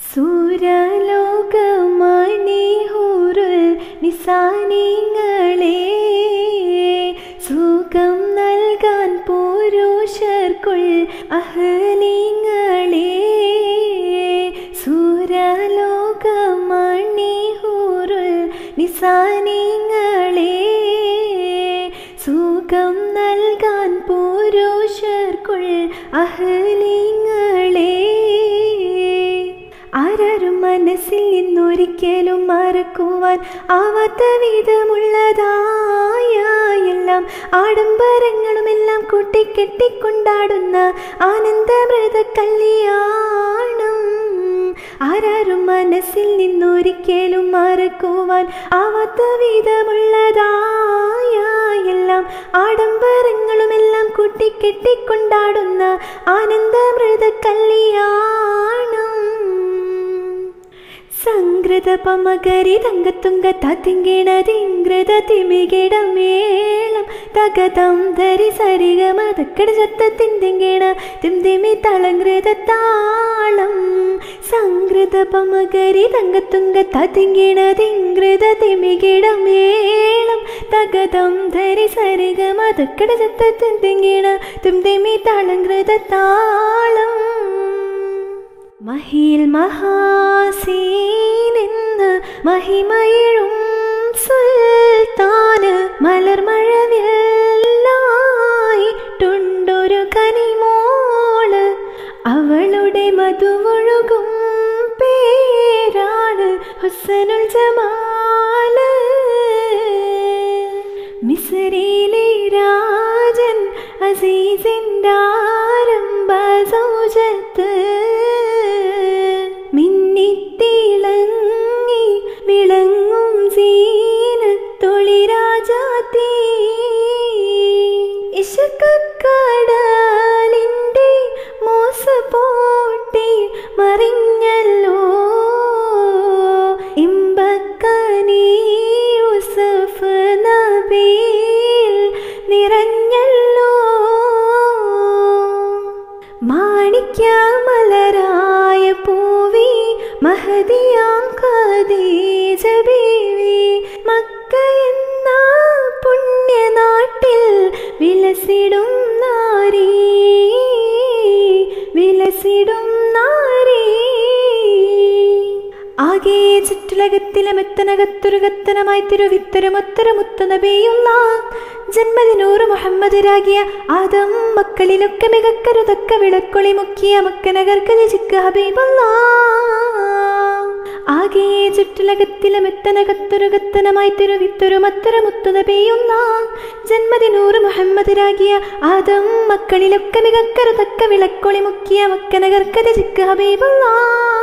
സൂര്യലോകമണിഹൂറുൽ നിസാനിങ്ങളെ സുഖം നൽകാൻ പുരുഷർക്കുൾ അഹലിങ്ങളെ സൂര്യലോകമണിഹൂറുൽ നിസാനിങ്ങളെ സുഖം നൽകാൻ പുരുഷർക്കുൾ അഹലിങ്ങളെ ആരാരും മനസ്സിൽ നിന്നൊരിക്കലും മറക്കുവാൻ ആവാത്ത വിധമുള്ളതായ എല്ലാം ആഡംബരങ്ങളുമെല്ലാം കൂട്ടിക്കെട്ടിക്കൊണ്ടാടുന്ന ആനന്ദമൃത കല്യാണം ആരാരും മനസ്സിൽ നിന്നൊരിക്കലും മറക്കുവാൻ ആവാത്ത വിധമുള്ളതായ എല്ലാം ആഡംബരങ്ങളുമെല്ലാം കൂട്ടിക്കെട്ടിക്കൊണ്ടാടുന്ന ആനന്ദമൃത കല്യാണം സംഗ്രത പമകരി തങ്കത്തുങ്ക തത്തിങ്കിണതിങ്കൃത തിമികിടമേളം തകതം ധരി സരിഗമ തക്കട ചത്തത്തിന്തിങ്കിണ തിന്തിമി തളങ്കൃത താളം സംഗ്രത പമകരി തങ്കത്തുങ്ക തത്തിങ്കിണതിങ്കൃത തിമികിടമേളം തകതം ധരി സരിഗമ തക്കട ചത്തത്തിന്തിങ്കിണ തിന്തിമി തളങ്കൃത താളം മഹിൽ മഹാസീനെന്ന് മഹിമയിഴും സുൽത്താന് മലർമഴവില്ലായിട്ടുണ്ടൊരു കനിമോള് അവളുടെ മധുവൊഴുകും പേരാണ് ഹുസനുൽ ജമാല് മിസറിയിലെ രാജൻ അസീസിൻ്റെ ആരംഭ സൗജത്ത് മിന്നിത്തിളങ്ങി വിളങ്ങും സീനത്തൊളി രാജാത്തി ഇശക്കടലിൻ്റെ മോസ പോട്ടി മറിഞ്ഞല്ലോ ഇമ്പക്കനി യൂസഫ് നബിയിൽ നിറഞ്ഞല്ലോ മാണിക്യമലരായ പൂവി മഹദിയാം ഖദീജ ബീവി മക്ക എന്ന പുണ്യനാട്ടിൽ വിലസിടും നാരി വിലസിടും നാരി ആകെ ചുറ്റുലകത്തിലെ മെത്തനകത്തൊരുകത്തനമായി തിരുവിത്തരമൊത്തരമുത്ത നബിയുള്ള ജന്മദിനൂറ് മുഹമ്മദ് രാഗിയ ആദം മക്കളിലൊക്കെ മികക്കരുതൊക്കെ വിളക്കൊളി മുക്കിയ മക്കനകർക്ക് രചിക്ക ഹബീബല്ല ആകെ ചുറ്റുലകത്തിലെ മെത്തനകത്തൊരുകത്തനമായി തിരുവിത്തൊരുമത്തരമുത്ത നബിയുള്ള ജന്മദിനൂറ് മുഹമ്മദ് രാഗിയ ആദം മക്കളിലൊക്കെ മികക്കരുതൊക്കെ വിളക്കൊളി മുക്കിയ മക്കനകർക്ക് രചിക്ക ഹബീബല്ല